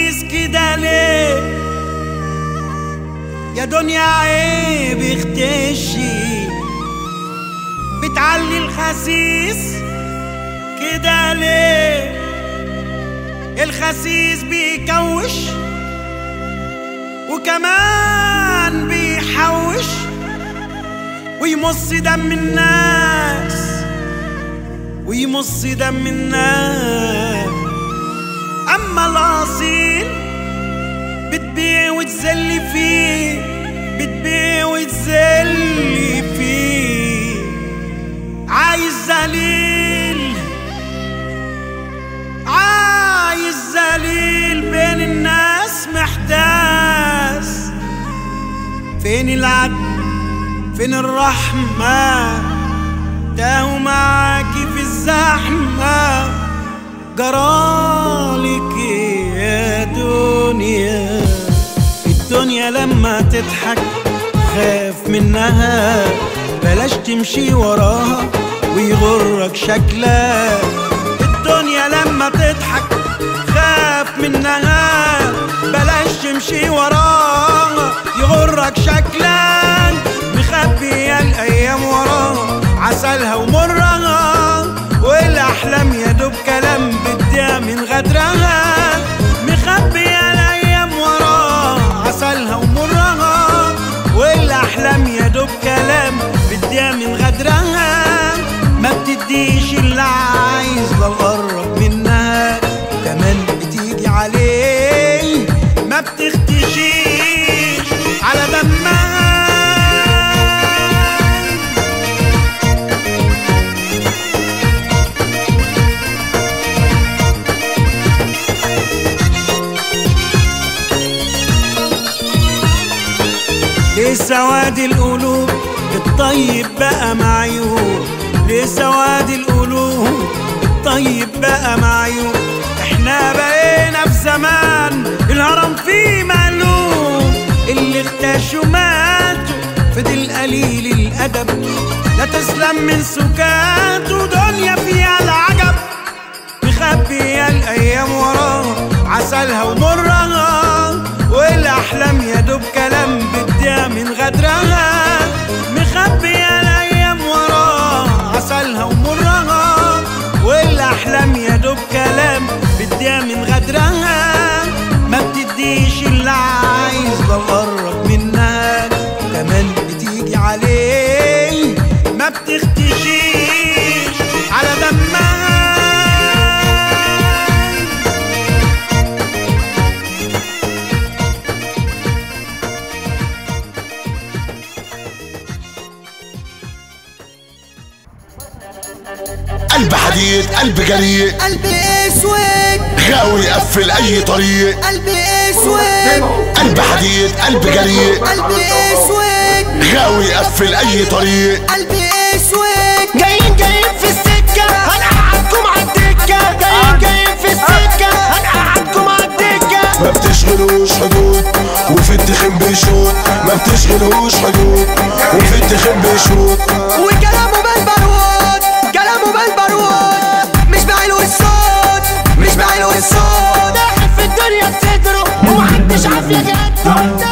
الخسيس كده ليه يا دنيا عيب اختشي بتعلي الخسيس كده ليه الخسيس بيكوش وكمان بيحوش ويمص دم الناس ويمص دم الناس اما الاصيل بتبيع وتزلي فيه بتبيع وتزلي فيه عايز ذليل عايز ذليل بين الناس محتاس فين العدل فين الرحمة تاهوا معاكي في الزحمة جرالك يا دنيا الدنيا لما تضحك خاف منها بلاش تمشي وراها ويغرك شكلها الدنيا لما تضحك خاف منها بلاش تمشي وراها يغرك شكلها مخبية الأيام وراها عسلها ومرها والأحلام يا دوب كلام بديها من غدرها مخبية الأيام وراها عسلها ومرها والأحلام يا دوب كلام بديها من غدرها ما بتديش اللي عايز لو قرب منها كمان بتيجي عليه ما بتختشيش على دمها ليه سواد القلوب الطيب بقى معيوب ليه سواد القلوب الطيب بقى معيوب احنا بقينا في زمان الهرم فيه مقلوب اللي اختشوا ماتوا فضل قليل الادب لا تسلم من سكاته دنيا فيها العجب مخبية الأيام وراها عسلها ومرها والأحلام يا دوب كلام بديها من غدرها مخبية الأيام وراها عسلها ومرها والأحلام يا دوب كلام بديها من غدرها ما بتديش اللي عايز لو قرب منها كمان بتيجي عليه ما بتختشيش على دمها قلب حديد قلب جريء قلبي اسود غاوي يقفل اي طريق قلبي اسود قلب حديد قلب جريء قلبي اسود غاوي يقفل اي طريق قلبي اسود جايين جايين في السكة هنقعدكم على الدكة جايين جايين في السكة هنقعدكم على الدكة ما بتشغلوش حدود وفي التخين بيشوط ما بتشغلوش حدود وفي التخين بيشوط وكلامه بالبارود كلامه بالبارود مش بعيله الصوت مش بعيله الصوت داخل في الدنيا بصدره ومحدش عارف يجده